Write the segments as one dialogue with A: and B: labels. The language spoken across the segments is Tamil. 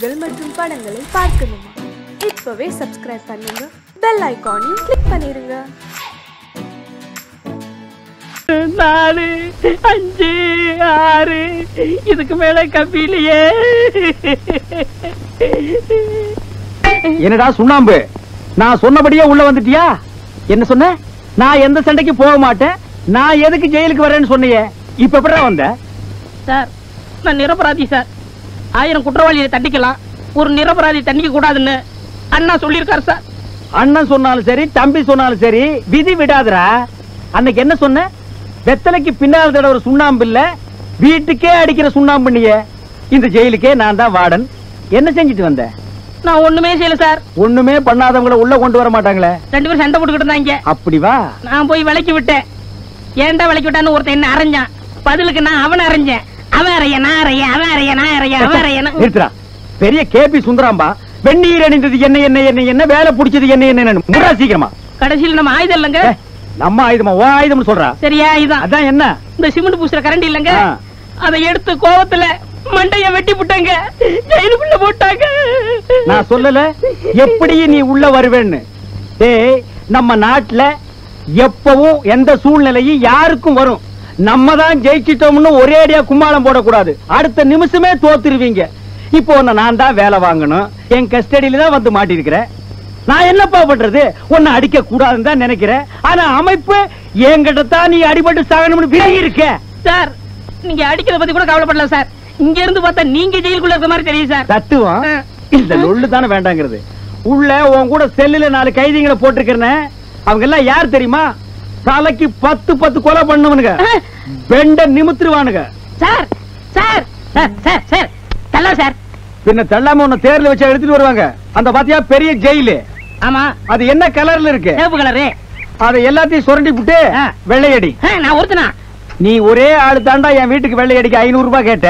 A: நிகழ்ச்சிகள் மற்றும் படங்களை பார்க்கணுமா இப்பவே சப்ஸ்கிரைப் பண்ணுங்க பெல் ஐகானையும் கிளிக் பண்ணிருங்க
B: நாலு அஞ்சு ஆறு இதுக்கு மேல கம்பியிலையே
C: என்னடா சுண்ணாம்பு நான் சொன்னபடியே உள்ள வந்துட்டியா என்ன சொன்ன நான் எந்த சண்டைக்கு போக மாட்டேன் நான் எதுக்கு ஜெயிலுக்கு வரேன்னு சொன்னியே இப்ப எப்படா வந்த
B: சார் நான் நிரபராதி சார் ஆயிரம் குற்றவாளியை தண்டிக்கலாம் ஒரு நிரபராதி தண்டிக்க கூடாதுன்னு அண்ணா சொல்லியிருக்காரு சார்
C: அண்ணன் சொன்னாலும் சரி தம்பி சொன்னாலும் சரி விதி விடாதடா அன்னைக்கு என்ன சொன்ன வெத்தலைக்கு பின்னால் தடவை ஒரு சுண்ணாம்பு இல்ல வீட்டுக்கே அடிக்கிற சுண்ணாம்பு நீயே இந்த ஜெயிலுக்கே நான் தான் வார்டன் என்ன செஞ்சுட்டு வந்த
B: நான் ஒண்ணுமே செய்யல சார்
C: ஒண்ணுமே பண்ணாதவங்கள உள்ள கொண்டு வர மாட்டாங்களே
B: ரெண்டு பேரும் சண்டை போட்டுக்கிட்டு இருந்தாங்க
C: அப்படி வா
B: நான் போய் விலைக்கு விட்டேன் ஏன்டா விலைக்கு விட்டான்னு ஒருத்தன் என்ன அரைஞ்சான் பதிலுக்கு நான் அவனை அரைஞ்சேன் அவன் அறைய நான் அறைய அவன் அறைய நான் அறைய அவன் அறைய
C: நிறுத்துறா பெரிய கேபி சுந்தராம்பா வெந்நீர் அணிந்தது என்ன என்ன என்ன என்ன வேலை பிடிச்சது என்ன என்ன முடா சீக்கிரமா
B: கடைசியில் நம்ம ஆயுதம் இல்லைங்க
C: ஏ, நம்ம ஆயுதமா ஓ ஆயுதம் சொல்றா
B: சரியா இதுதான்
C: அதான் என்ன
B: இந்த சிமெண்ட் பூசுற கரண்டி இல்லைங்க
C: ஆ.
B: அதை எடுத்து கோவத்துல மண்டைய வெட்டி விட்டாங்க ஜெயிலுக்குள்ள போட்டாங்க
C: நான் சொல்லல எப்படி நீ உள்ள வருவேன்னு டேய் நம்ம நாட்டுல எப்பவும் எந்த சூழ்நிலையும் யாருக்கும் வரும் நம்ம தான் ஜெயிச்சிட்டோம்னு ஒரே அடியா கும்மாளம் போடக்கூடாது அடுத்த நிமிஷமே தோத்துருவீங்க இப்போ உன்னை நான் தான் வேலை வாங்கணும் என் கஸ்டடியில தான் வந்து மாட்டிருக்கிறேன் நான் என்னப்பா பண்றது உன்னை அடிக்க கூடாதுன்னு தான் நினைக்கிறேன் ஆனா அமைப்பு என்கிட்ட தான் நீ அடிபட்டு சாகணும்னு விலகி இருக்க
B: சார் நீங்க அடிக்கிறத பத்தி கூட கவலைப்படல சார் இங்க இருந்து பார்த்தா நீங்க ஜெயிலுக்குள்ள இருக்க மாதிரி தெரியும் சார்
C: தத்துவம்
B: ஆ.
C: இந்த லொள்ளு தானே வேண்டாங்கிறது உள்ள உன் கூட செல்லுல நாலு கைதிகளை போட்டிருக்கிறேன் அவங்க எல்லாம் யார் தெரியுமா தலைக்கு பத்து பத்து கொலை பண்ணுவனுங்க
B: ஆ.
C: பெண்ட நிமித்துருவானுங்க
B: sir sir sir sir sir தள்ள சார்
C: பின்ன தள்ளாம உன்னை தேர்ல வச்சு எடுத்துட்டு வருவாங்க அந்த பாத்தியா பெரிய ஜெயிலு
B: ஆமா
C: அது என்ன கலர்ல இருக்கு
B: சிவப்பு கலரு
C: அதை எல்லாத்தையும் சுரண்டி விட்டு
B: ஆ.
C: வெள்ளையடி
B: ஆ, நான் ஒருத்தனா
C: நீ ஒரே ஆளு தாண்டா என் வீட்டுக்கு வெள்ளையடிக்கு ஐநூறு ரூபாய் கேட்ட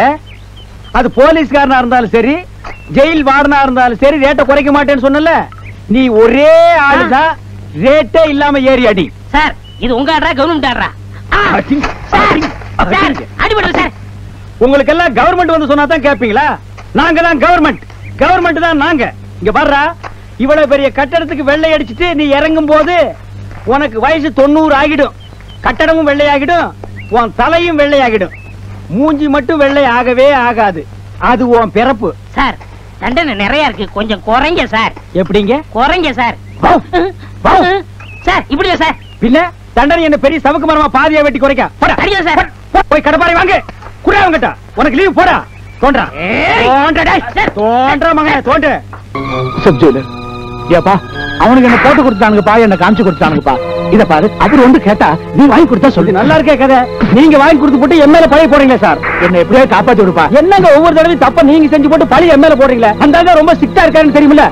C: அது போலீஸ்காரனா இருந்தாலும் சரி ஜெயில் வார்டனா இருந்தாலும் சரி ரேட்டை குறைக்க மாட்டேன்னு சொன்னல நீ ஒரே ஆளு தான் ரேட்டே இல்லாம ஏறி அடி
B: சார் இது உங்க ஆடுறா கவர்மெண்ட் ஆடுறா ஆ,
C: அடி,
B: சார்
C: அடி,
B: சார்
C: அடி.
B: அடிபடுறது சார்
C: உங்களுக்கு எல்லாம் கவர்மெண்ட் வந்து சொன்னா தான் கேப்பீங்களா நாங்க தான் கவர்மெண்ட் கவர்மெண்ட் தான் நாங்க இங்க பாருடா இவ்வளவு பெரிய கட்டடத்துக்கு வெள்ளை அடிச்சிட்டு நீ இறங்கும் போது உனக்கு வயசு தொண்ணூறு ஆகிடும் கட்டடமும் வெள்ளையாகிடும் உன் தலையும் வெள்ளையாகிடும் மூஞ்சி மட்டும் வெள்ளை ஆகவே ஆகாது அது உன் பிறப்பு
B: சார் தண்டனை நிறைய இருக்கு கொஞ்சம் குறைங்க சார்
C: எப்படிங்க
B: குறைங்க சார்
C: வா, வா.
B: சார் இப்படியா சார்
C: பின்ன தண்டனை என்ன பெரிய சமக்கு மரமா பாதியா வெட்டி குறைக்க போடா
B: அடியா சார்
C: போ, போய் கடப்பாரை வாங்க குடா அவங்கிட்ட உனக்கு லீவ் போடா தோன்றா
B: ஏய்.
C: தோன்றா டேய்.
B: சார்.
C: தோன்றா மகன் தோன்று சப் ஜெயிலர் ஏப்பா அவனுக்கு என்ன போட்டு கொடுத்தானுங்கப்பா என்ன காமிச்சு கொடுத்தானுங்கப்பா இத பாரு அவர் வந்து கேட்டா நீ வாங்கி கொடுத்தா சொல்லி நல்லா இருக்கே கதை நீங்க வாங்கி கொடுத்து போட்டு என் மேல பழைய போடுறீங்க சார் என்ன எப்படியோ காப்பாத்தி விடுப்பா என்னங்க ஒவ்வொரு தடவையும் தப்ப நீங்க செஞ்சு போட்டு பழைய என் மேல போடுறீங்களே அந்த ஆள் தான் ரொம்ப ஸ்ட்ரிக்டா இருக்காருன்னு தெரியுமில்ல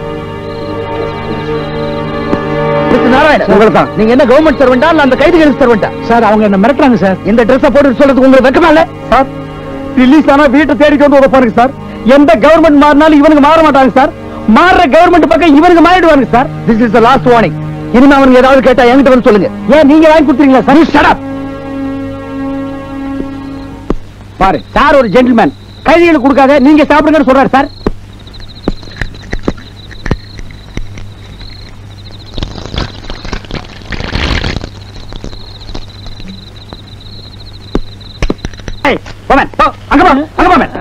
C: உங்களுக்கும் நீங்க என்ன கவர்மெண்ட் சர்வெண்டா இல்ல அந்த கைதிகளுக்கு சர்வெண்டா சார் அவங்க என்ன மிரட்டுறாங்க சார் இந்த ட்ரெஸ் போட்டு சொல்றதுக்கு உங்களுக்கு வெக்கமா இல்ல சார் ரிலீஸ் ஆனா வீட்டை தேடிட்டு வந்து உதப்பாருங்க சார் எந்த கவர்மெண்ட் மாறினாலும் இவனுக்கு மாற மாட்டாங்க சார் மாறுற கவர்மெண்ட் பக்கம் இவனுக்கு மாறிடுவாங்க sir this is the last warning இனிமே அவனுக்கு ஏதாவது கேட்டா என்கிட்ட வந்து சொல்லுங்க ஏன் நீங்க வாங்கி கொடுத்துறீங்களா சார் ஷட் அப் பாரு சார் ஒரு ஜென்டில்மேன் கைதிகளுக்கு கொடுக்காத நீங்க சாப்பிடுங்கன்னு சொல்றாரு சார் ஏய், போமேன், போ, அங்க போ, அங்க போமேன்.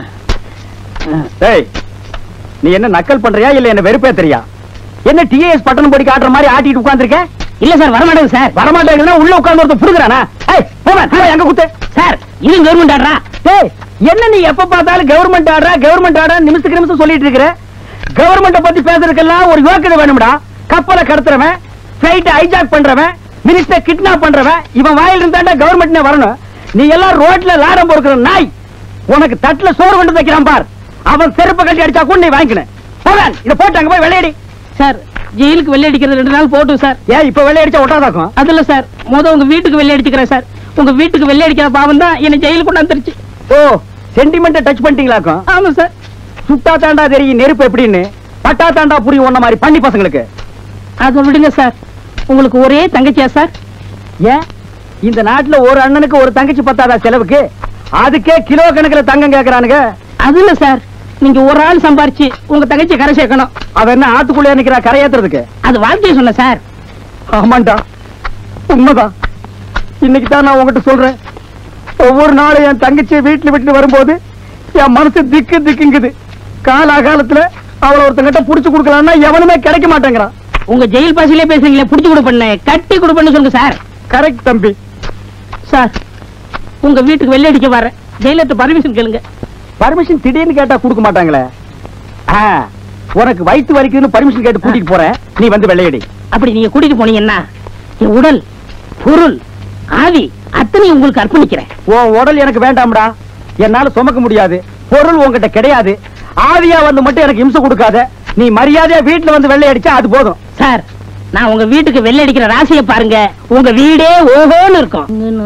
C: ஏய், நீ என்ன நக்கல் பண்றியா இல்ல என்ன வெறுப்பேத்துறியா என்ன டிஏஎஸ் பட்டணம் போடி காட்டுற மாதிரி ஆட்டிட்டு உட்கார்ந்திருக்க
B: இல்ல சார் வரமாட்டேங்க சார்
C: வரமாட்டேங்குதுன்னா உள்ள உட்கார்ந்து ஒருத்தன் புடுங்குறானா ஏய் போமேன் போய் அங்க குத்து
B: சார் இது கவர்மெண்ட் ஆடுறா
C: ஏய் என்ன நீ எப்ப பார்த்தாலும் கவர்மெண்ட் ஆடுறா கவர்மெண்ட் ஆடுறா நிமிஷத்துக்கு நிமிஷம் சொல்லிட்டு இருக்கிற கவர்மெண்ட பத்தி பேசுறதுக்கெல்லாம் ஒரு யோக்கியதை வேணும்டா கப்பலை கடத்துறவன் பிளைட் ஹைஜாக் பண்றவன் மினிஸ்டர் கிட்னாப் பண்றவன் இவன் வாயில இருந்தாண்டா கவர்மெண்ட்னே வரணும் நீ எல்லாம் ரோட்ல லாடம் பொறுக்கிற நாய் உனக்கு தட்டுல சோறு கொண்டு வைக்கிறான் பார் அவன் செருப்பை கட்டி அடிச்சா கூட நீ வாங்கிக்கணும் போவேன் இத போட்டு அங்க போய் வெள்ளையடி
B: சார் ஜெயிலுக்கு வெள்ளை அடிக்கிறது ரெண்டு நாள் போட்டும் சார்
C: ஏன் இப்ப வெள்ளை அடிச்சா ஒட்டாதாக்கும்
B: அது இல்ல சார் முத உங்க வீட்டுக்கு வெள்ளை அடிச்சுக்கிறேன் சார் உங்க வீட்டுக்கு வெள்ளை அடிக்கிற பாவம் தான் என்ன ஜெயிலுக்கு கொண்டு வந்துருச்சு
C: ஓ சென்டிமெண்ட்டை டச் பண்ணிட்டீங்களாக்கும்
B: ஆமா சார்
C: சுட்டா தாண்டா தெரியும் நெருப்பு எப்படின்னு பட்டா தாண்டா புரியும் உன்ன மாதிரி பண்ணி பசங்களுக்கு
B: அது விடுங்க சார் உங்களுக்கு ஒரே தங்கச்சியா சார்
C: ஏன் இந்த நாட்டுல ஒரு அண்ணனுக்கு ஒரு தங்கச்சி பத்தாதா செலவுக்கு அதுக்கே கிலோ கணக்குல தங்கம் கேக்குறானுங்க
B: அது இல்ல சார் நீங்க ஒரு ஆள் சம்பாரிச்சு உங்க தங்கச்சி கரை சேர்க்கணும்
C: அவ என்ன ஆத்துக்குள்ளே நிக்கிறா கரையேத்துறதுக்கு
B: அது வாழ்க்கையை சொன்ன சார்
C: ஆமாண்டா உண்மைதான் இன்னைக்கு தான் நான் உங்ககிட்ட சொல்றேன் ஒவ்வொரு நாளும் என் தங்கச்சியை வீட்டுல விட்டு வரும்போது என் மனசு திக்கு திக்குங்குது காலாகாலத்துல அவளை ஒருத்தங்கிட்ட புடிச்சு கொடுக்கலாம்னா எவனுமே கிடைக்க மாட்டேங்கிறான்
B: உங்க ஜெயில் பாசிலே பேசுறீங்களே புடிச்சு கொடுப்பண்ணு கட்டி கொடுப்பண்ணு சொல்லுங்க சார்
C: கரெக்ட் தம்பி
B: சார் உங்க வீட்டுக்கு வெள்ளை அடிக்க வரேன் ஜெயிலர்ட்ட பர்மிஷன் கேளுங்க
C: பர்மிஷன் திடீர்னு கேட்டா கொடுக்க மாட்டாங்களே ஆ, உனக்கு வயிற்று வலிக்குதுன்னு பர்மிஷன் கேட்டு கூட்டிட்டு போறேன் நீ வந்து வெள்ளையடி
B: அப்படி நீங்க கூட்டிட்டு போனீங்கன்னா என் உடல் பொருள் ஆவி அத்தனையும் உங்களுக்கு அர்ப்பணிக்கிறேன்
C: உன் உடல் எனக்கு வேண்டாம்டா என்னால சுமக்க முடியாது பொருள் உன்கிட்ட கிடையாது ஆவியா வந்து மட்டும் எனக்கு இம்சை கொடுக்காத நீ மரியாதையா வீட்டுல வந்து வெள்ளை அடிச்சா அது போதும்
B: சார் நான் உங்க வீட்டுக்கு வெள்ளை அடிக்கிற ராசியை பாருங்க உங்க வீடே ஓஹோன்னு இருக்கும்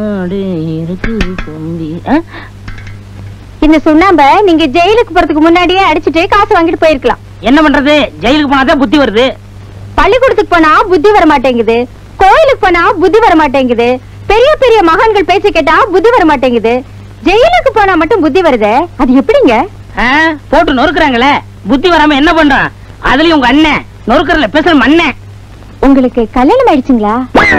D: இந்த சுண்ணாம்ப நீங்க ஜெயிலுக்கு போறதுக்கு முன்னாடியே அடிச்சிட்டு காசு வாங்கிட்டு போயிருக்கலாம்
B: என்ன பண்றது ஜெயிலுக்கு போனாதான் புத்தி வருது
D: பள்ளிக்கூடத்துக்கு போனா புத்தி வர மாட்டேங்குது கோயிலுக்கு போனா புத்தி வர மாட்டேங்குது பெரிய பெரிய மகான்கள் பேச்ச கேட்டா புத்தி வர மாட்டேங்குது ஜெயிலுக்கு போனா மட்டும் புத்தி வருதே அது எப்படிங்க
B: ஆ, போட்டு நொறுக்குறாங்களே புத்தி வராம என்ன பண்றான் அதுலயும் உங்க அண்ணன் நொறுக்கறல பேசுற அண்ணன்
D: உங்களுக்கு கல்யாணம் ஆயிடுச்சுங்களா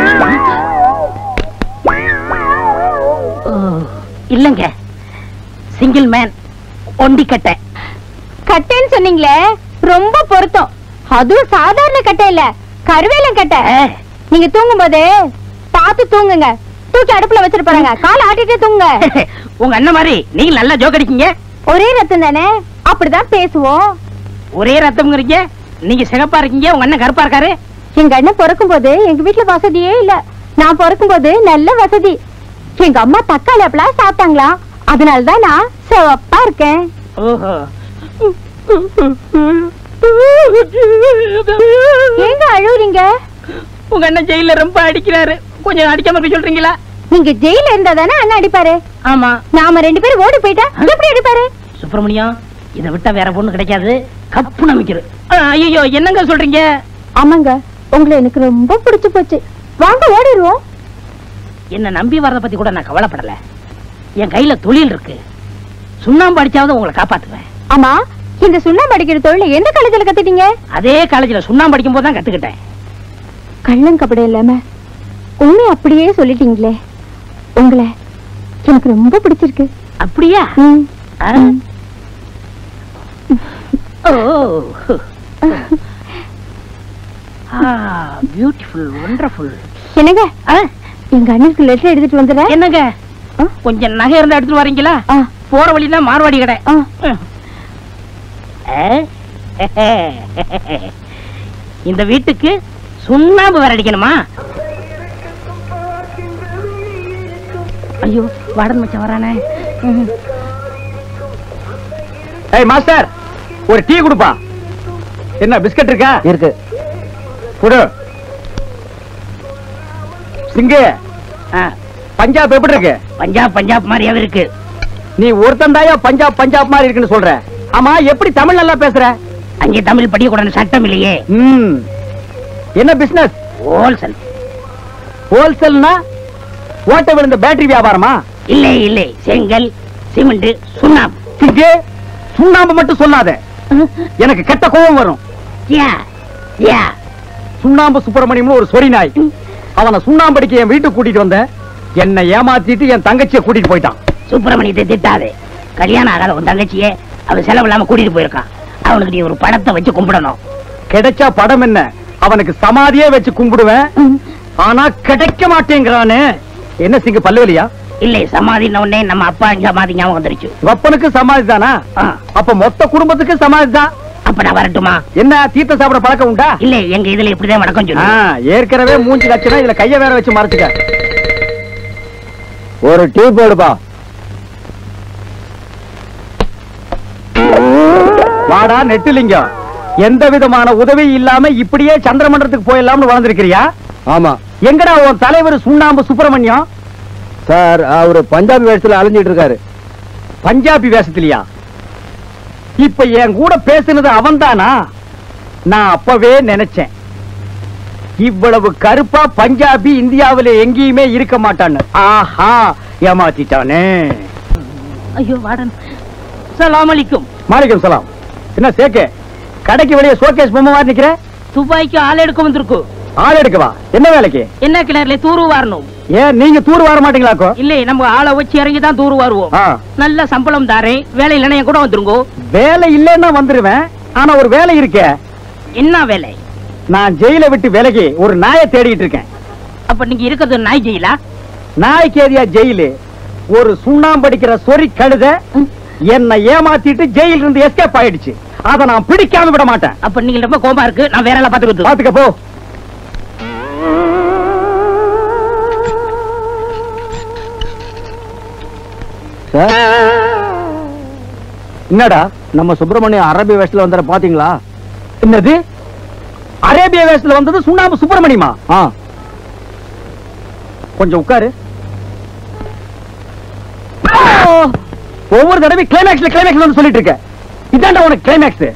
B: ஓ, இல்லங்க சிங்கிள் மேன் ஒண்டி கட்டை
D: கட்டைன்னு சொன்னீங்களே ரொம்ப பொருத்தம் அதுவும் சாதாரண கட்டை இல்ல கருவேலம் கட்டை
B: ஆ,
D: நீங்க தூங்கும் போது பார்த்து தூங்குங்க தூக்கி அடுப்புல வச்சிட்டு போறாங்க கால ஆட்டிட்டே தூங்குங்க
B: உங்க அண்ணன் மாதிரி நீங்க நல்லா ஜோக் அடிக்கீங்க
D: ஒரே ரத்தம் தானே அப்படிதான் பேசுவோம்
B: ஒரே ரத்தம்ங்கிறீங்க நீங்க சிகப்பா இருக்கீங்க உங்க அண்ணன் கருப்பா இருக்காரு
D: எங்க அண்ணன் பிறக்கும் போது எங்க வீட்டுல வசதியே இல்ல நான் பிறக்கும் போது நல்ல வசதி எங்க அம்மா தக்காளி அப்பெல்லாம் சாப்பிட்டாங்களாம் அதனாலதான் நான் சிவப்பா இருக்கேன்
B: ஓஹோ
D: ஏங்க அழுவுறீங்க
B: உங்க அண்ணன் ஜெயில ரொம்ப அடிக்கிறாரு கொஞ்சம் அடிக்காம இருக்க சொல்றீங்களா
D: நீங்க ஜெயில இருந்தா தானே அண்ணன் அடிப்பாரு
B: ஆமா
D: நாம ரெண்டு பேரும் ஓடி போயிட்டா எப்படி அடிப்பாரு
B: சுப்பிரமணியம் இதை விட்டா வேற பொண்ணு கிடைக்காது கப்பு நமிக்கிறது ஐயோ என்னங்க சொல்றீங்க
D: ஆமாங்க உங்களை எனக்கு ரொம்ப பிடிச்சு போச்சு வாங்க ஓடிடுவோம்
B: என்ன நம்பி வர்றத பத்தி கூட நான் கவலைப்படல என் கையில தொழில் இருக்கு சுண்ணாம்பு அடிச்சாவது உங்களை காப்பாத்துவேன்
D: ஆமா இந்த சுண்ணாம்பு அடிக்கிற தொழில் எந்த காலேஜ்ல கத்துட்டீங்க
B: அதே காலேஜ்ல சுண்ணாம்பு அடிக்கும் போது தான் கத்துக்கிட்டேன்
D: கள்ளங்கப்படம் இல்லாம உண்மை அப்படியே சொல்லிட்டீங்களே உங்களை எனக்கு ரொம்ப பிடிச்சிருக்கு
B: அப்படியா
D: ம்.
B: ஆ?
D: ம்.
B: ஓ பியூட்டிஃபுல் ஒண்டர்ஃபுல்
D: என்னங்க எங்க அண்ணனுக்கு லெட்டர் எடுத்துட்டு வந்துடுறேன்
B: என்னங்க
D: ஆ?
B: கொஞ்சம் நகை இருந்தா எடுத்துட்டு வரீங்களா
D: ஆ,
B: போற வழியில மார்வாடி கடை
D: ஆ.
B: ஆ? இந்த வீட்டுக்கு சுண்ணாம்பு வேற அடிக்கணுமா ஐயோ வாடன் மச்சான் வரானே ம்.
C: ஏய் மாஸ்டர் ஒரு டீ கொடுப்பா என்ன பிஸ்கட் இருக்கா இருக்கு கொடு சிங்கு
B: ஆ,
C: பஞ்சாப் எப்படி இருக்கு
B: பஞ்சாப் பஞ்சாப் மாதிரியாவே இருக்கு
C: நீ ஒருத்தன் பஞ்சாப் பஞ்சாப் மாதிரி இருக்குன்னு சொல்ற ஆமா எப்படி தமிழ் நல்லா பேசுற
B: அங்கே தமிழ் படிக்கக்கூடாது சட்டம் இல்லையே
C: ம் என்ன பிசினஸ்
B: ஹோல்சேல்
C: ஹோல்சேல்னா ஓட்ட விழுந்த பேட்டரி வியாபாரமா
B: இல்லை இல்லை செங்கல் சிமெண்ட் சுண்ணாம்பு
C: சிங்கு சுண்ணாம்பு மட்டும் சொல்லாத எனக்கு கெட்ட கோபம் வரும்
B: யா யா
C: சுண்ணாம்பு சுப்பிரமணியம்னு ஒரு சொறி நாய் அவனை சுண்ணாம்படிக்கு என் வீட்டுக்கு கூட்டிட்டு வந்தேன் என்னை ஏமாத்திட்டு என் தங்கச்சியை கூட்டிட்டு போயிட்டான்
B: சுப்பிரமணியத்தை திட்டாதே கல்யாணம் ஆகாத உன் தங்கச்சியே அவன் செலவு இல்லாம கூட்டிட்டு போயிருக்கான் அவனுக்கு நீ ஒரு படத்தை வச்சு கும்பிடணும்
C: கிடைச்சா படம் என்ன அவனுக்கு சமாதியே வச்சு கும்பிடுவேன் ஆனா கிடைக்க மாட்டேங்கிறானே என்ன சிங்க பல்லுவலியா
B: இல்லை சமாதின உடனே நம்ம அப்பா சமாதி ஞாபகம் வந்துருச்சு
C: வெப்பனுக்கு சமாதி தானா
B: ஆ,
C: அப்ப மொத்த குடும்பத்துக்கு சமாதி தான்
B: அப்ப நான் வரட்டுமா
C: என்ன தீர்த்த சாப்பிட பழக்கம் உண்டா
B: இல்ல எங்க இதுல இப்படிதான் வணக்கம்
C: ஆ,
B: சொல்லு
C: ஏற்கனவே மூஞ்சி லட்சணம் இதுல கைய வேற வச்சு மறைச்சுக்க ஒரு டீ போடுப்பா வாடா நெட்டுலிங்கம் எந்த விதமான உதவி இல்லாம இப்படியே சந்திரமண்டலத்துக்கு போயிடலாம்னு வளர்ந்துருக்கிறியா
E: ஆமா
C: எங்கடா உன் தலைவர் சுண்ணாம்பு சுப்பிரமணியம்
E: சார் அவரு பஞ்சாபி வேஷத்துல அலைஞ்சிட்டு இருக்காரு
C: பஞ்சாபி வேஷத்திலியா இப்ப என் கூட பேசுனது அவன்தானா நான் அப்பவே நினைச்சேன் இவ்வளவு கருப்பா பஞ்சாபி இந்தியாவில எங்கேயுமே இருக்க மாட்டான்னு ஆஹா ஏமாத்திட்டானே
B: ஐயோ வாடன் சலாம் அலிக்கும்
C: மாலிகம் சலாம் என்ன சேக்கு கடைக்கு வெளியே ஷோகேஸ் பொம்மை மாதிரி நிக்கிற
B: துபாய்க்கு ஆள் எடுக்க வந்திருக்கு
C: ஆள் எடுக்கவா என்ன வேலைக்கு
B: என்ன கிணறுல தூரு வாரணும்
C: ஏன் நீங்க தூர் வர மாட்டீங்களாக்கோ
B: இல்லை நம்ம ஆளை வச்சு இறங்கி தான் தூரு வாருவோம்
C: ஆ.
B: நல்ல சம்பளம் தாரேன் வேலை இல்லைன்னா என் கூட வந்துருங்கோ
C: வேலை இல்லைன்னா வந்துருவேன் ஆனா ஒரு வேலை இருக்கே
B: என்ன வேலை
C: நான் ஜெயில விட்டு விலகி ஒரு நாயை தேடிட்டு இருக்கேன்
B: அப்ப நீங்க இருக்கிறது நாய் ஜெயிலா
C: நாய்க்கு ஏரியா ஜெயிலு ஒரு சுண்ணாம்படிக்கிற சொறி கழுத என்னை ஏமாத்திட்டு ஜெயில இருந்து எஸ்கேப் ஆயிடுச்சு அத நான் பிடிக்காம விட மாட்டேன்
B: அப்ப நீங்க ரொம்ப கோபமா இருக்கு நான் வேற எல்லாம் பாத்துக்கிறது
C: பாத்துக்க போ என்னடா
E: நம்ம சுப்பிரமணியம் அரபி வேஷத்துல வந்தார பாத்தீங்களா
C: என்னது அரேபிய வேஷத்துல வந்தது சுண்ணாம்பு சுப்பிரமணியமா
E: ஆ
C: கொஞ்சம் உட்காரு ஒவ்வொரு தடவை கிளைமேக்ஸ்ல கிளைமேக்ஸ்ல வந்து சொல்லிட்டு இருக்க இதான்டா உனக்கு கிளைமேக்ஸ்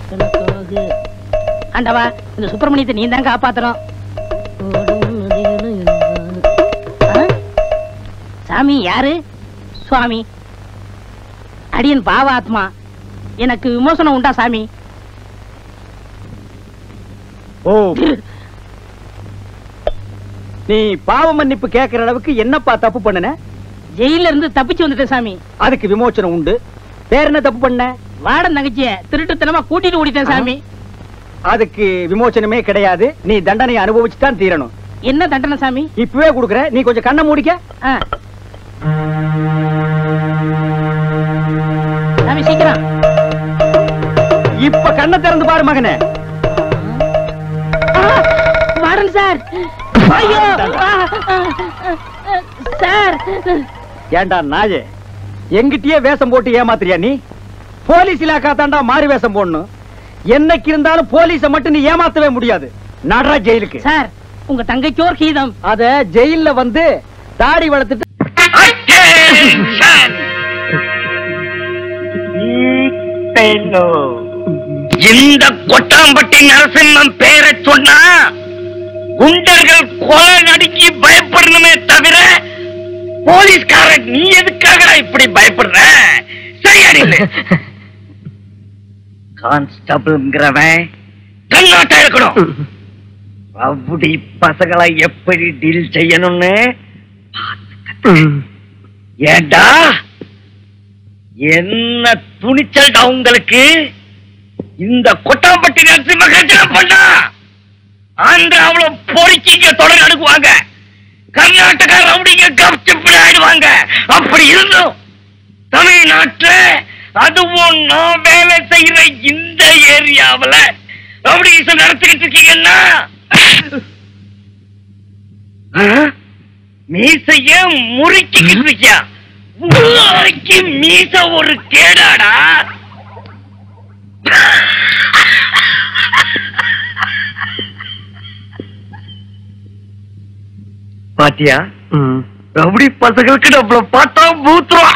B: ஆண்டவா இந்த சுப்பிரமணியத்தை நீ தான் காப்பாத்தணும் ஆ? சாமி யாரு சுவாமி அடியன் பாவாத்மா எனக்கு விமோசனம் உண்டா சாமி
C: ஓ நீ பாவ மன்னிப்பு கேட்கிற அளவுக்கு என்னப்பா தப்பு பண்ணுன
B: ஜெயில இருந்து தப்பிச்சு வந்துட்டேன் சாமி
C: அதுக்கு விமோச்சனம் உண்டு வேற என்ன தப்பு பண்ண
B: வாடன் தங்கச்சிய திருட்டுத்தனமா கூட்டிட்டு ஓடிட்டேன் சாமி
C: அதுக்கு விமோச்சனமே கிடையாது நீ தண்டனை அனுபவிச்சு தான் தீரணும்
B: என்ன தண்டனை சாமி
C: இப்பவே கொடுக்குற நீ கொஞ்சம் கண்ணை மூடிக்க
B: ஆ. சாமி சீக்கிரம்
C: இப்ப கண்ணை திறந்து பாரு மகனே
B: ஆ, வாடன் சார் ஐயோ ஆ, ஆ, ஆ, சார்
C: ஏண்டா நாயே எங்கிட்டயே வேஷம் போட்டு ஏமாத்துறியா நீ போலீஸ் இலாக்கா தாண்டா மாறி வேஷம் போடணும் என்னைக்கு இருந்தாலும் போலீஸ மட்டும் நீ ஏமாத்தவே முடியாது நடரா ஜெயிலுக்கு
B: சார் உங்க தங்கைக்கோர் கீதம்
C: அத ஜெயில்ல வந்து தாடி வளர்த்துட்டு
F: இந்த கொட்டாம்பட்டி நரசிம்மம் பேரை சொன்னா குண்டர்கள் கொலை நடுக்கி பயப்படணுமே தவிர போலீஸ்காரன் நீ எதுக்காக இப்படி பயப்படுற சரியாடி கான்ஸ்டபிள்ங்கிறவன் கண்ணாட்டா இருக்கணும் ரவுடி பசங்களை எப்படி டீல் செய்யணும்னு ஏண்டா என்ன துணிச்சல்டா உங்களுக்கு இந்த கொட்டாம்பட்டி நரசிம்ம கட்சியில பண்ணா ஆந்திராவுல பொறுக்கிங்க தொடர் அணுகுவாங்க கர்நாடகா ரவுடிங்க கப்சிப்பிட ஆயிடுவாங்க அப்படி இருந்தும் தமிழ்நாட்டுல அதுவும் நான் வேலை செய்யற இந்த ஏரியாவுல ரவுடிசம் நடத்திக்கிட்டு இருக்கீங்கன்னா ஆ? மீசைய முறுக்கிக்கிட்டு இருக்கியா உள்ளாரைக்கு மீச ஒரு கேடாடா பாத்தியா ரவுடி பசங்களுக்கு நம்மள பார்த்தா மூத்துரும்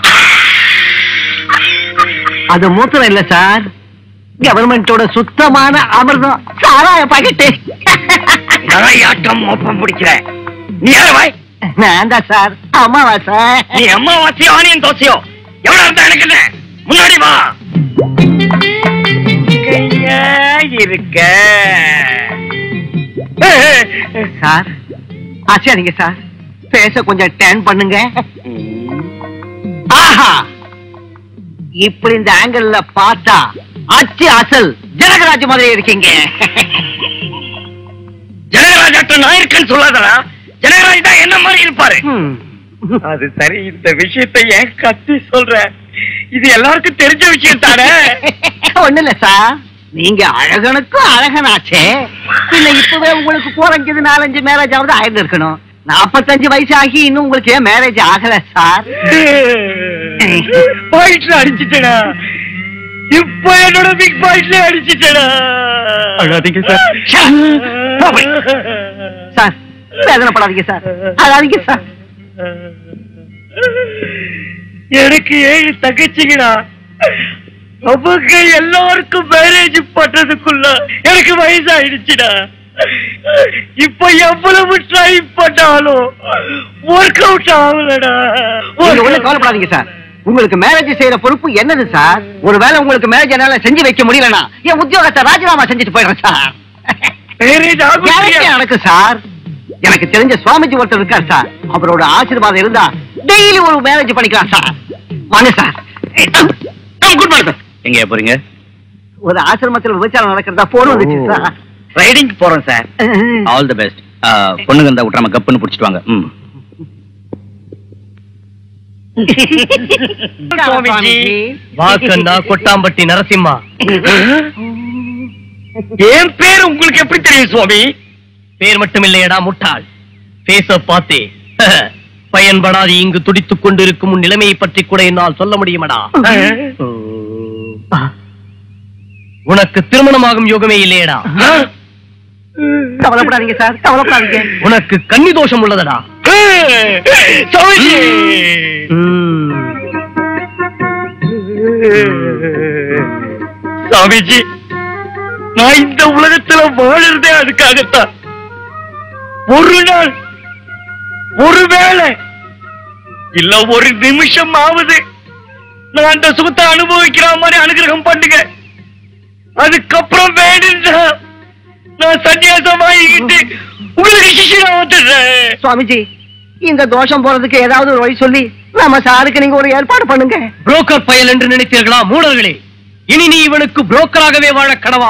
E: அது மூத்திரம் இல்ல சார் கவர்மெண்டோட சுத்தமான அமிர்தம் சாராய பாக்கெட்டு
F: நாயாட்டம் மோப்பம் பிடிக்கிற நீ யாரு வாய்
E: நான் தான் சார் அமாவாசை
F: நீ அம்மாவாசையோ ஆனியன் தோசையோ எவ்வளவு இருந்தா எனக்கு என்ன முன்னாடி வா கையா இருக்க
E: சார் ஆச்சாரிங்க சார் பேச கொஞ்சம் டேன் பண்ணுங்க ஆஹா இப்படி இந்த ஆங்கிள் பார்த்தா அச்சு அசல் ஜனகராஜ் மாதிரி இருக்கீங்க
F: ஜனகராஜாட்டம் நான் இருக்கேன்னு சொல்லாதடா ஜனகராஜ் தான் என்ன மாதிரி இருப்பாரு
E: ம்.
F: அது சரி இந்த விஷயத்தை ஏன் கத்தி சொல்ற இது எல்லாருக்கும் தெரிஞ்ச விஷயம் தானே
E: ஒண்ணு இல்ல சார் நீங்க அழகனுக்கும் அழகனாச்சே இல்ல இப்பவே உங்களுக்கு குறைஞ்சது நாலஞ்சு மேரேஜ் ஆகுது ஆயிரம் இருக்கணும் நாற்பத்தஞ்சு வயசு ஆகி இன்னும் உங்களுக்கு ஏன் மேரேஜ் ஆகல சார்
F: பாயிண்ட்ல அடிச்சிட்டடா இப்ப என்னோட பிக் பாயிண்ட்ல அடிச்சிட்டடா
C: அழாதீங்க சார்.
E: சார் வேதனைப்படாதீங்க சார் அழாதீங்க சார்
F: எனக்கு ஏழு தங்கச்சிங்கடா அவங்க எல்லாருக்கும் மேரேஜ் பண்றதுக்குள்ள எனக்கு வயசாயிடுச்சுடா இப்ப எவ்வளவு ட்ரை பண்ணாலும் ஒர்க் அவுட் ஆகலடா
E: நீங்க ஒண்ணு கவலைப்படாதீங்க சார் உங்களுக்கு மேரேஜ் செய்யற பொறுப்பு என்னது சார் ஒருவேளை உங்களுக்கு மேரேஜ் என்னால செஞ்சு வைக்க முடியலனா என் உத்தியோகத்தை ராஜினாமா செஞ்சுட்டு போயிடுறேன் சார்
F: மேரேஜ் ஆகும்
E: எனக்கே நடக்கு சார் எனக்கு தெரிஞ்ச சுவாமிஜி ஒருத்தர் இருக்கார் சார் அவரோட ஆசீர்வாதம் இருந்தா டெய்லி ஒரு மேரேஜ் பண்ணிக்கலாம் சார் வாங்க சார் குட் மார்னிங்
C: எங்க போறீங்க
E: ஒரு ஆசிரமத்தில் விபச்சாரம் நடக்கிறதா போன் வந்துச்சு சார்
C: ரைடிங் போறோம் சார் ஆல் தி பெஸ்ட் பொண்ணுங்க இருந்தா விட்டுறாம கப்புன்னு புடிச்சிட்டு வாங்க ம்
F: சுவாமிஜி.
G: வாக்கண்ணா கொட்டாம்பட்டி நரசிம்மா
F: என் பேர் உங்களுக்கு எப்படி தெரியும் சுவாமி
G: பேர் மட்டும் இல்லையடா முட்டாள் பேச பார்த்தே பயன்படாது இங்கு துடித்துக் கொண்டிருக்கும் உன் நிலைமையை பற்றி கூட என்னால் சொல்ல முடியுமடா உனக்கு திருமணமாகும் யோகமே இல்லையடா
E: கவலைப்படாதீங்க சார் கவலைப்படாதீங்க
G: உனக்கு கன்னி தோஷம் உள்ளதடா
F: சுவாமிஜி சாமிஜி நான் இந்த உலகத்துல வாழறதே அதுக்காகத்தான் ஒரு நாள் ஒருவேளை இல்ல ஒரு நிமிஷம் ஆகுது நான் அந்த சுகத்தை அனுபவிக்கிற மாதிரி அனுகிரகம் பண்ணுங்க அதுக்கப்புறம் வேணும்னா நான் சன்னியாசம் வாங்கிக்கிட்டு உங்களுக்கு சிஷியா வந்துடுறேன்
E: சுவாமிஜி இந்த தோஷம் போறதுக்கு ஏதாவது ஒரு வழி சொல்லி நம்ம சாருக்கு நீங்க ஒரு ஏற்பாடு பண்ணுங்க
G: புரோக்கர் பயல் என்று நினைத்தீர்களா மூடர்களே இனி நீ இவனுக்கு புரோக்கராகவே வாழ கனவா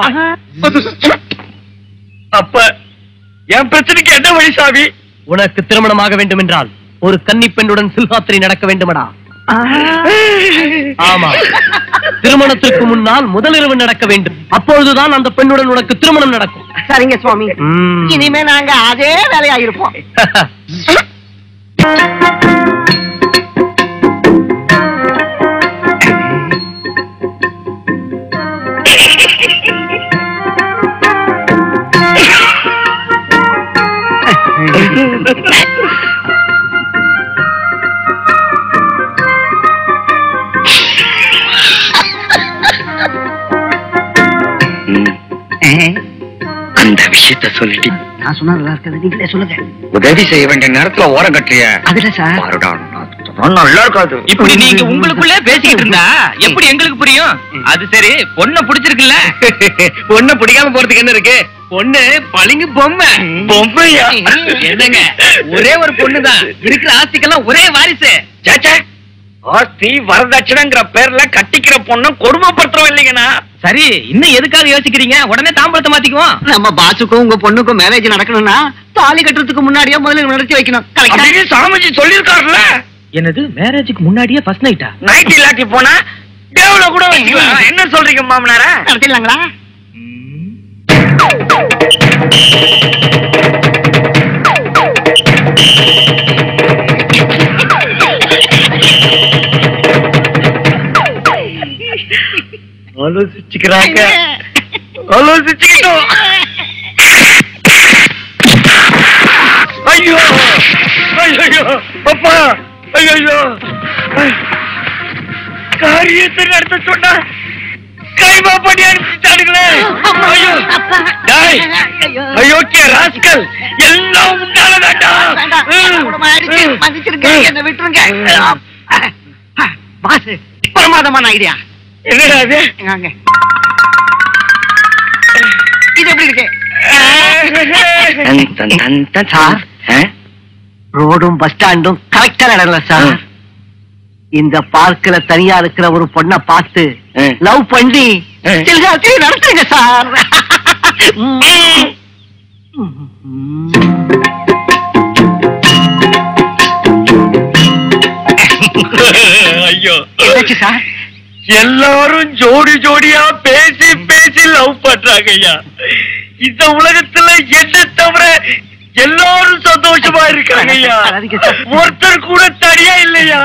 F: அப்ப என் பிரச்சனைக்கு என்ன வழி சாமி
G: உனக்கு திருமணமாக வேண்டும் என்றால் ஒரு கன்னி பெண்ணுடன் சில்காத்திரி நடக்க வேண்டுமடா ஆமா திருமணத்திற்கு முன்னால் முதலிரவு நடக்க வேண்டும் அப்பொழுதுதான் அந்த பெண்ணுடன் உனக்கு திருமணம் நடக்கும்
E: சரிங்க சுவாமி
G: ம்.
E: இனிமே நாங்க அதே வேலையா இருப்போம்
F: அந்த விஷயத்த சொல்லிட்டு
E: நான் சொன்னா நல்லா இருக்காது நீங்களே சொல்லுங்க
F: உதவி செய்ய வேண்டிய நேரத்துல ஓரம் கட்டிய
E: அதுல சார்
F: பாருடா நல்லா இருக்காது
H: இப்படி நீங்க உங்களுக்குள்ளே பேசிக்கிட்டு இருந்தா எப்படி எங்களுக்கு புரியும் அது சரி பொண்ண புடிச்சிருக்குல்ல
F: பொண்ணை பிடிக்காம போறதுக்கு என்ன இருக்கு
H: பொண்ணு பளிங்கு பொம்மை
F: பொம்மையா
H: என்னங்க ஒரே ஒரு பொண்ணுதான் இருக்கிற ஆஸ்திக்கெல்லாம் ஒரே வாரிசு
F: சேச்சே ஆஸ்தி வரதட்சணைங்கிற பேர்ல கட்டிக்கிற பொண்ணு கொடுமைப்படுத்துறோம் இல்லைங்கண்ணா
H: சரி இன்னும் எதுக்காக யோசிக்கிறீங்க உடனே தாம்பளத்தை மாத்திக்குவோம்
E: நம்ம பாசுக்கும் உங்க பொண்ணுக்கும் மேரேஜ் நடக்கணும்னா தாலி கட்டுறதுக்கு முன்னாடியே முதல்ல நடத்தி வைக்கணும் கரெக்டா?
F: அப்படின்னு சாமிஜி சொல்லிருக்காருல்ல
H: என்னது மேரேஜுக்கு முன்னாடியே ஃபர்ஸ்ட் நைட்டா
F: நைட் இல்லாட்டி போனா தேவல கூட வச்சுக்கலாம் என்ன சொல்றீங்க மாமனார
E: நடத்திடலாங்களா
F: ஆலோசிச்சுக்கிறாங்க ஆலோசிச்சுக்கிட்டோம் ஐயோ ஐயோ அப்பா ஐயோ காரியத்தை நடத்த சொன்னா கைமா பண்ணி அனுப்பிச்சிட்டானுங்களே ஐயோ டேய் அயோக்கிய ராஸ்கல் எல்லாம் உண்டால
E: வேண்டாம், குடும்பம் ஆயிடுச்சு. மன்னிச்சிருங்க, என்னை விட்டுருங்க. பாஸ் பிரமாதமான ஐடியா
F: என்னடா அது
E: வாங்க இது எப்படி இருக்கு சார் ரோடும் பஸ் ஸ்டாண்டும் கரெக்டா நடல சார் இந்த பார்க்ல தனியா இருக்கிற ஒரு பொண்ணை பார்த்து லவ் பண்ணி சில்காத்தி நடத்துங்க சார்
F: ஐயோ
E: என்னாச்சு சார்
F: எல்லாரும் ஜோடி ஜோடியா பேசி பேசி லவ் பண்றாங்க ஐயா இந்த உலகத்துல என்ன தவிர எல்லாரும் சந்தோஷமா இருக்காங்க ஐயா
E: அழாதீங்க சார்.
F: ஒருத்தர் கூட தனியா இல்லையா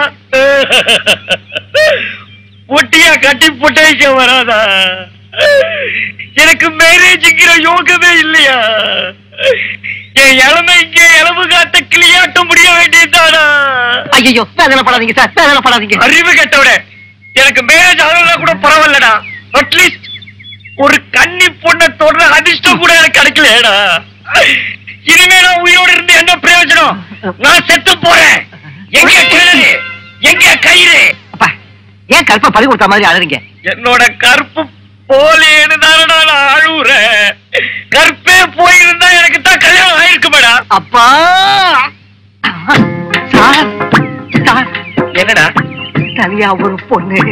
F: ஒட்டியா கட்டி பொட்டேஷ வராதா எனக்கு மேரேஜ்ங்கிற யோகமே இல்லையா என் இளமை இங்கே இளவு காத்த கிளியாட்ட முடிய வேண்டியதானா
E: ஐயோ வேதனைப்படாதீங்க சார் வேதனைப்படாதீங்க
F: அறிவு கெட்டவட எனக்கு மேரேஜ் ஆகலனா கூட பரவாயில்லடா அட்லீஸ்ட் ஒரு கன்னி பொண்ணை தொடர அதிர்ஷ்டம் கூட எனக்கு கிடைக்கலடா இனிமே நான் உயிரோடு இருந்து என்ன பிரயோஜனம் நான் செத்து போறேன் எங்க கிணறு எங்க கயிறு
E: அப்பா ஏன் கற்ப பறி கொடுத்த மாதிரி அழறீங்க
F: என்னோட கற்பு போலேன்னு தானடா நான் அழுவுறேன் கற்பே போயிருந்தா எனக்கு தான் கல்யாணம் ஆயிருக்கு மேடம்
E: அப்பா சார் சார்
F: என்னடா
E: தனியா ஒரு பொண்ணு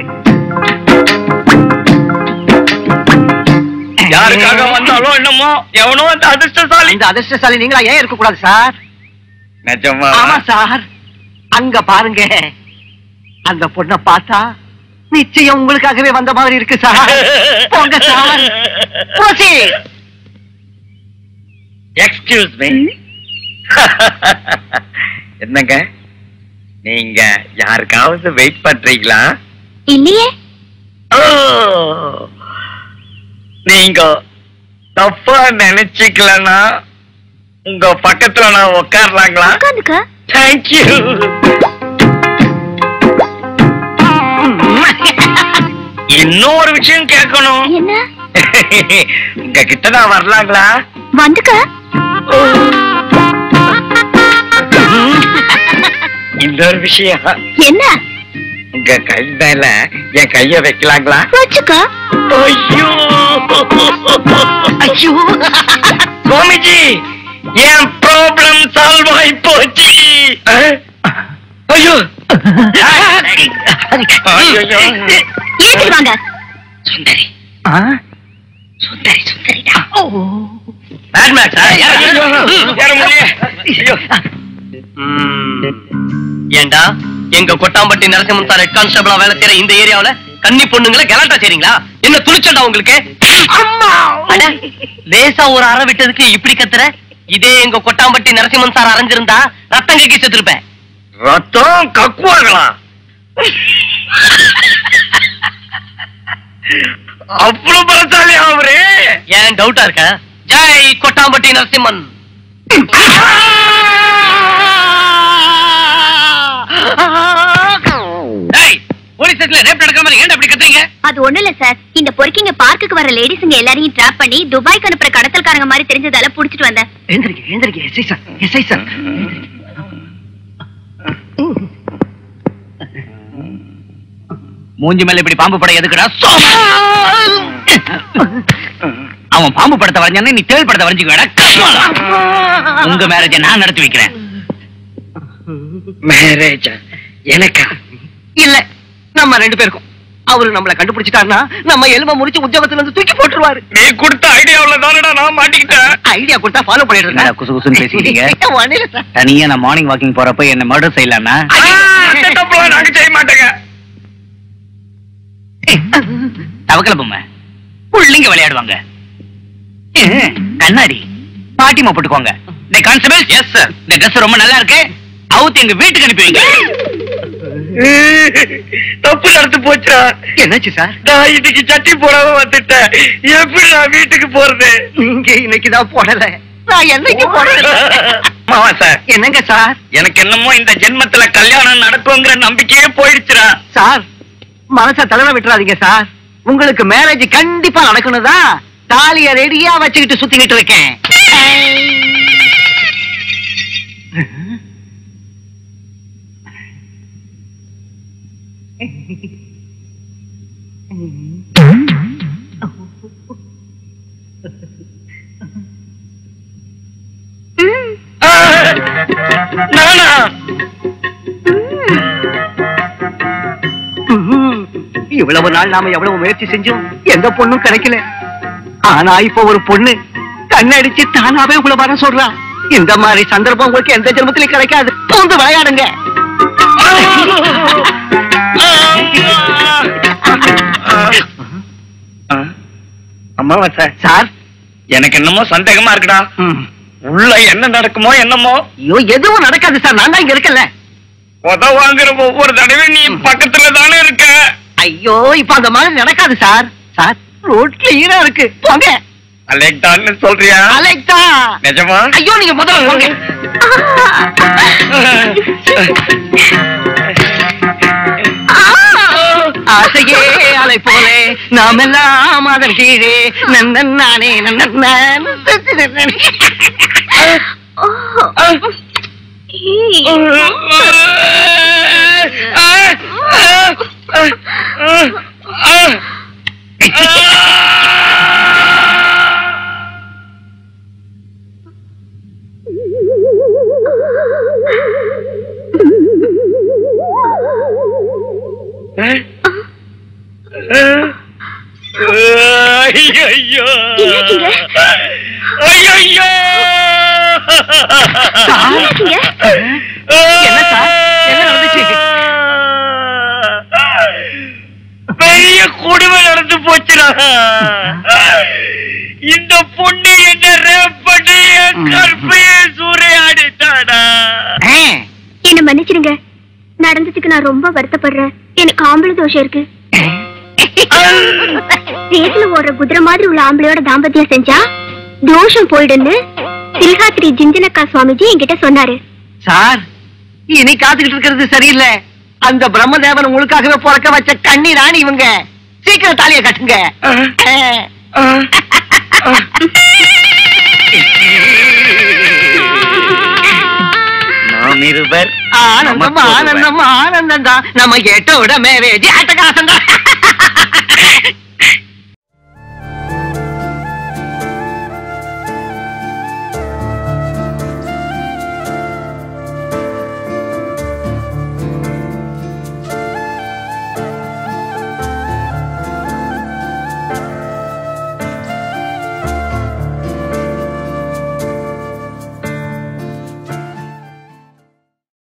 F: யாருக்காக வந்தாலும் என்னமோ எவனோ அந்த அதிர்ஷ்டசாலி
E: இந்த அதிர்ஷ்டசாலி நீங்களா ஏன் இருக்க கூடாது சார்
F: நிஜமா
E: ஆமா சார் அங்க பாருங்க அந்த பொண்ணை பார்த்தா நிச்சயம் உங்களுக்காகவே வந்த மாதிரி இருக்கு சார் போங்க சார் Proceed.
F: எக்ஸ்கியூஸ் மீ என்னங்க நீங்க யாருக்காவது வெயிட் பண்றீங்களா
D: இல்லையே
F: ஓ, நீங்க தப்பா நினைச்சுக்கலன்னா உங்க பக்கத்துல நான் உட்காரலாங்களா
D: உட்காந்துக்க
F: தேங்க்யூ இன்னும் ஒரு விஷயம் கேட்கணும்
D: என்ன
F: உங்க கிட்ட நான் வரலாங்களா
D: வந்துக்க
F: இன்னொரு விஷயம்
D: என்ன
F: உங்க கை மேல என் கைய வைக்கலாங்களா
D: வச்சுக்க
F: ஐயோ
E: ஐயோ
F: சுவாமிஜி என் ப்ராப்ளம் சால்வ் ஆயி போச்சு அஹ்? ஐயோ ஐயோ
D: ஏற்றி வாங்க
E: சுந்தரி
F: ஆ?
E: சுந்தரி சுந்தரிடா
F: ஏற முடியல. ஐயோ.
G: ஏண்டா எங்க கொட்டாம்பட்டி நரசிம்மன் சார் ஹெட் கான்ஸ்டபிளா வேலை செய்யற இந்த ஏரியாவுல கன்னி பொண்ணுங்களை கலாட்டா செய்றீங்களா என்ன துணிச்சண்டா உங்களுக்கு அட, லேசா ஒரு அறை விட்டதுக்கு இப்படி கத்துற இதே எங்க கொட்டாம்பட்டி நரசிம்மன் சார் அரைஞ்சிருந்தா ரத்தம் கக்கி செத்துருப்பேன்
F: ரத்தம் கக்குவாங்களா அவ்வளவு பலசாலி அவரு
G: ஏன் டவுட்டா இருக்க ஜெய் கொட்டாம்பட்டி நரசிம்மன் போலீஸ் ஸ்டேஷன்ல ரேப் நடக்கிற மாதிரி ஏன் அப்படி கத்துறீங்க
D: அது ஒண்ணு இல்ல சார் இந்த பொறுக்கிங்க பார்க்குக்கு வர லேடிஸுங்க எல்லாரையும் ட்ராப் பண்ணி துபாய்க்கு அனுப்புற கடத்தல்காரங்க மாதிரி தெரிஞ்சதால புடிச்சிட்டு வந்தேன்
E: எழுந்திருக்க எழுந்திருக்க எஸ்ஐ சார் எஸ்ஐ சார்
H: மூஞ்சி மேல இப்படி பாம்பு படம் எதுக்குடா சோமா! அவன் பாம்பு படத்தை வரைஞ்சானே நீ தேள் படத்தை வரைஞ்சுக்க உங்க மேரேஜ நான் நடத்தி வைக்கிறேன்
F: மேரேஜ் எனக்கா
E: இல்ல நம்ம ரெண்டு பேருக்கும் அவரு நம்மள கண்டுபிடிச்சிட்டாருன்னா நம்ம எலும்ப முடிச்சு உத்தியோகத்துல இருந்து தூக்கி போட்டுருவாரு
F: நீ கொடுத்த ஐடியாவுல தானடா நான் மாட்டிக்கிட்டேன்
E: ஐடியா கொடுத்தா ஃபாலோ பண்ணிட்டு
H: என்னடா குசு குசுன்னு பேசிக்கிட்டீங்க?
E: இருக்கேன் ஒண்ணும் இல்ல சார்.
H: தனியா நான் மார்னிங் வாக்கிங் போறப்ப என்ன மர்டர் செய்யலாம்னா
F: அந்த தப்புலாம் நாங்க செய்ய மாட்டேங்க
H: தவக்கல பொம்மை புள்ளிங்க விளையாடுவாங்க ஏ, கண்ணாடி பாட்டிமா போட்டுக்கோங்க இந்த கான்ஸ்டபிள் எஸ் சார் இந்த ட்ரெஸ் ரொம்ப நல்லா இருக்கு அவுத்து எங்க வீட்டுக்கு அனுப்பி வைங்க
F: தப்பு நடந்து போச்சுடா
E: என்னாச்சு சார்
F: நான் இன்னைக்கு சட்டி போடாம வந்துட்டேன் எப்படி நான் வீட்டுக்கு போறது
E: நீங்க இன்னைக்குதான் போடல நான் என்னைக்கு போடல
F: மாமா சார்
E: என்னங்க சார்
F: எனக்கு என்னமோ இந்த ஜென்மத்துல கல்யாணம் நடக்குங்கிற நம்பிக்கையே போயிடுச்சுடா
E: சார் மனச தளர விட்டுறாதீங்க சார் உங்களுக்கு மேரேஜ் கண்டிப்பா நடக்கணும் தான் தாலிய ரெடியா வச்சுக்கிட்டு சுத்திக்கிட்டு இருக்கேன்
F: நானா
E: ம்ஹும். இவ்வளவு நாள் நாம எவ்வளவு முயற்சி செஞ்சோம் எந்த பொண்ணும் கிடைக்கல ஆனா இப்ப ஒரு பொண்ணு கண்ணடிச்சு தானாவே உங்களை வர சொல்றா இந்த மாதிரி சந்தர்ப்பம் உங்களுக்கு எந்த ஜென்மத்திலும் கிடைக்காது பூந்து விளையாடுங்க
F: அம்மாவா சார்
E: சார்
F: எனக்கு என்னமோ சந்தேகமா இருக்குடா
E: ம்.
F: உள்ள என்ன நடக்குமோ என்னமோ
E: ஐயோ எதுவும் நடக்காது சார் நான் தான் இங்க இருக்கல
F: உத வாங்குற ஒவ்வொரு தடவையும் நீ பக்கத்துல தானே இருக்க
E: ஐயோ இப்ப அந்த மாதிரி நடக்காது சார் சார் ரோட் கிளியரா இருக்கு போங்க
F: அலெக்டான்னு சொல்றியா
E: அலெக்டா
F: நிஜமா
E: ஐயோ நீங்க முதல்ல போங்க ஆசையே அலை போலே நாம் எல்லாம் அதன் கீழே நன்னன் நானே நன்னன் நான்.
F: ஐயோ ஐயோ
E: என்ன சார்? என்ன நடந்துச்சு?
F: பெரிய கொடுமை நடந்து போச்சுடா இந்த பொண்ணு என்ன ரேப் பண்ணி என் கற்பையை சூறையாடிட்டாடா
I: என்ன மன்னிச்சிடுங்க நடந்ததுக்கு நான் ரொம்ப வருத்தப்படுறேன் எனக்கு ஆம்பளை தோஷம் இருக்கு ரேஸ்ல ஓடுற குதிரை மாதிரி உள்ள ஆம்பளையோட தாம்பத்தியம் செஞ்சா தோஷம் போயிடுன்னு தில்காத்திரி ஜிஞ்சனக்கா சுவாமிஜி என்கிட்ட சொன்னாரு
E: சார் இனி காத்துக்கிட்டு இருக்கிறது சரியில்லை அந்த பிரம்மதேவன் உங்களுக்காகவே பிறக்க வச்ச கண்ணி ராணி இவங்க சீக்கிரம் தாலியை கட்டுங்க
H: நாம் இருவர்
E: ஆனந்தம்
H: நமக்கு ஒருவன்.
E: ஆனந்தம் ஆனந்தம் தான் நம்ம கேட்ட உடனே அட்டகாசம் தான்